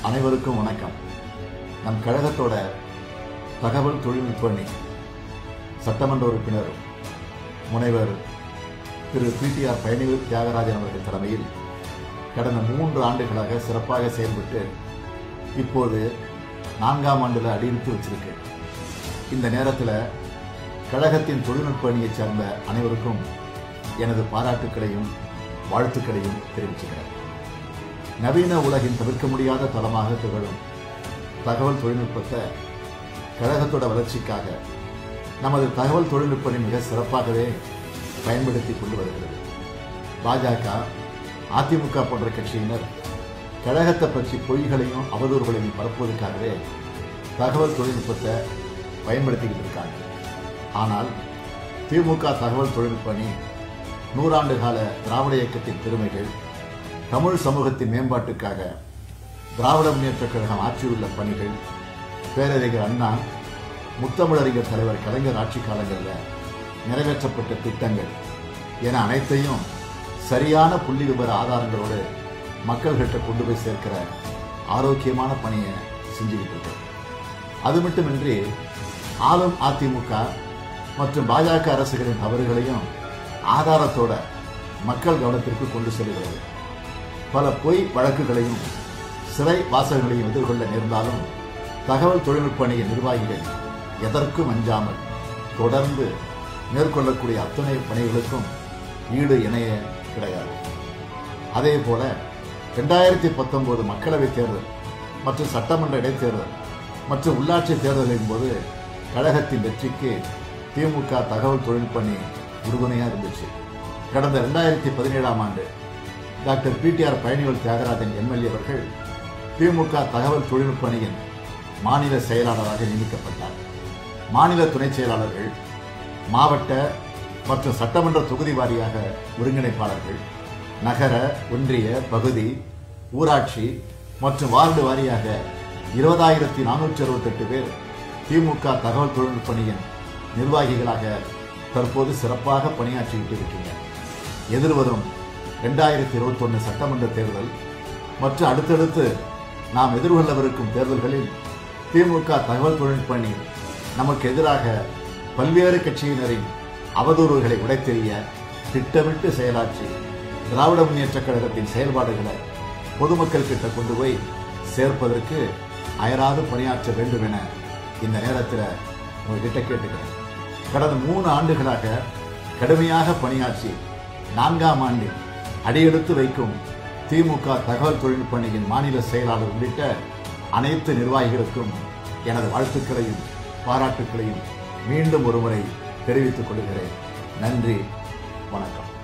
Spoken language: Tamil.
அனைவருக்கும் வணக்கம் நம் கழகத்தோட தகவல் தொழில்நுட்ப அணி சட்டமன்ற உறுப்பினர் முனைவர் திரு பிடிஆர் பயணிகள் தியாகராஜன் அவர்கள் தலைமையில் கடந்த மூன்று ஆண்டுகளாக சிறப்பாக செயல்பட்டு இப்போது நான்காம் ஆண்டில் அடியெடுத்து வச்சிருக்கு இந்த நேரத்தில் கழகத்தின் தொழில்நுட்ப அணியைச் சேர்ந்த அனைவருக்கும் எனது பாராட்டுக்களையும் வாழ்த்துக்களையும் தெரிவிச்சுக்கிறேன் நவீன உலகின் தவிர்க்க முடியாத தளமாக திகழும் தகவல் தொழில்நுட்பத்தை கழகத்தோட வளர்ச்சிக்காக நமது தகவல் தொழில்நுட்பத்தை மிக சிறப்பாகவே பயன்படுத்தி கொண்டு வருகிறது பாஜக அதிமுக போன்ற கட்சியினர் கழகத்தை பற்றி பொய்களையும் அவதூறுகளையும் பரப்புவதற்காகவே தகவல் தொழில்நுட்பத்தை பயன்படுத்திக்கிட்டு இருக்காங்க ஆனால் திமுக தகவல் தொழில்நுட்ப அணி நூறாண்டு கால திராவிட இயக்கத்தின் பெருமைகள் தமிழ் சமூகத்தின் மேம்பாட்டுக்காக திராவிட முன்னேற்றக் கழகம் ஆற்றியுள்ள பணிகள் பேரறிஞர் அண்ணா முத்தமிழறிஞர் தலைவர் கலைஞர் ஆட்சி காலங்களில் நிறைவேற்றப்பட்ட திட்டங்கள் என அனைத்தையும் சரியான புள்ளி விவர ஆதாரங்களோடு மக்கள்கிட்ட கொண்டு போய் சேர்க்கிற ஆரோக்கியமான பணியை செஞ்சுக்கிட்டு இருக்கு அது மட்டுமின்றி ஆளும் அதிமுக மற்றும் பாஜக அரசுகளின் தவறுகளையும் ஆதாரத்தோட மக்கள் கவனத்திற்கு கொண்டு செல்கிறது பல பொய் வழக்குகளையும் சிறை வாசகங்களையும் எதிர்கொள்ள நேர்ந்தாலும் தகவல் தொழில்நுட்ப அணியின் நிர்வாகிகள் எதற்கும் அஞ்சாமல் தொடர்ந்து மேற்கொள்ளக்கூடிய அத்தனை பணிகளுக்கும் ஈடு இணைய கிடையாது அதே போல ரெண்டாயிரத்தி பத்தொன்பது மக்களவைத் தேர்தல் மற்றும் சட்டமன்ற இடைத்தேர்தல் மற்றும் உள்ளாட்சி தேர்தலின் போது கழகத்தின் வெற்றிக்கு திமுக தகவல் தொழில்நுட்ப அணி உறுதுணையாக இருந்துச்சு கடந்த ரெண்டாயிரத்தி பதினேழாம் ஆண்டு டாக்டர் பிடிஆர் பயணிகள் தியாகராஜன் எம்எல்ஏ அவர்கள் திமுக தகவல் தொழில்நுட்ப அணியின் மாநில செயலாளராக நியமிக்கப்பட்டார் மாநில துணை செயலாளர்கள் மாவட்ட மற்றும் சட்டமன்ற தொகுதி வாரியாக ஒருங்கிணைப்பாளர்கள் நகர ஒன்றிய பகுதி ஊராட்சி மற்றும் வார்டு வாரியாக இருபதாயிரத்தி நானூற்றி அறுபத்தெட்டு பேர் திமுக தகவல் தொழில்நுட்ப அணியின் நிர்வாகிகளாக தற்போது சிறப்பாக பணியாற்றிக்கிட்டு இருக்கீங்க எதிர்வரும் ரெண்டாயிரத்தி இருபத்தொன்னு சட்டமன்ற தேர்தல் மற்றும் அடுத்தடுத்து நாம் எதிர்கொள்ளவிருக்கும் தேர்தல்களில் திமுக தகவல் தொழில்நுட்ப அணி நமக்கு எதிராக பல்வேறு கட்சியினரின் அவதூறுகளை உடைத்தெறிய திட்டமிட்டு செயலாற்றி திராவிட முன்னேற்றக் கழகத்தின் செயல்பாடுகளை பொதுமக்கள் கிட்ட கொண்டு போய் சேர்ப்பதற்கு அயராது பணியாற்ற வேண்டும் என இந்த நேரத்தில் உங்ககிட்ட கேட்டுக்கிறேன் கடந்த மூணு ஆண்டுகளாக கடுமையாக பணியாற்றி நான்காம் ஆண்டில் அடியெடுத்து வைக்கும் திமுக தகவல் தொழில்நுட்ப அணியின் மாநில செயலாளர் உள்ளிட்ட அனைத்து நிர்வாகிகளுக்கும் எனது வாழ்த்துக்களையும் பாராட்டுக்களையும் மீண்டும் ஒருமுறை தெரிவித்துக் கொள்கிறேன் நன்றி வணக்கம்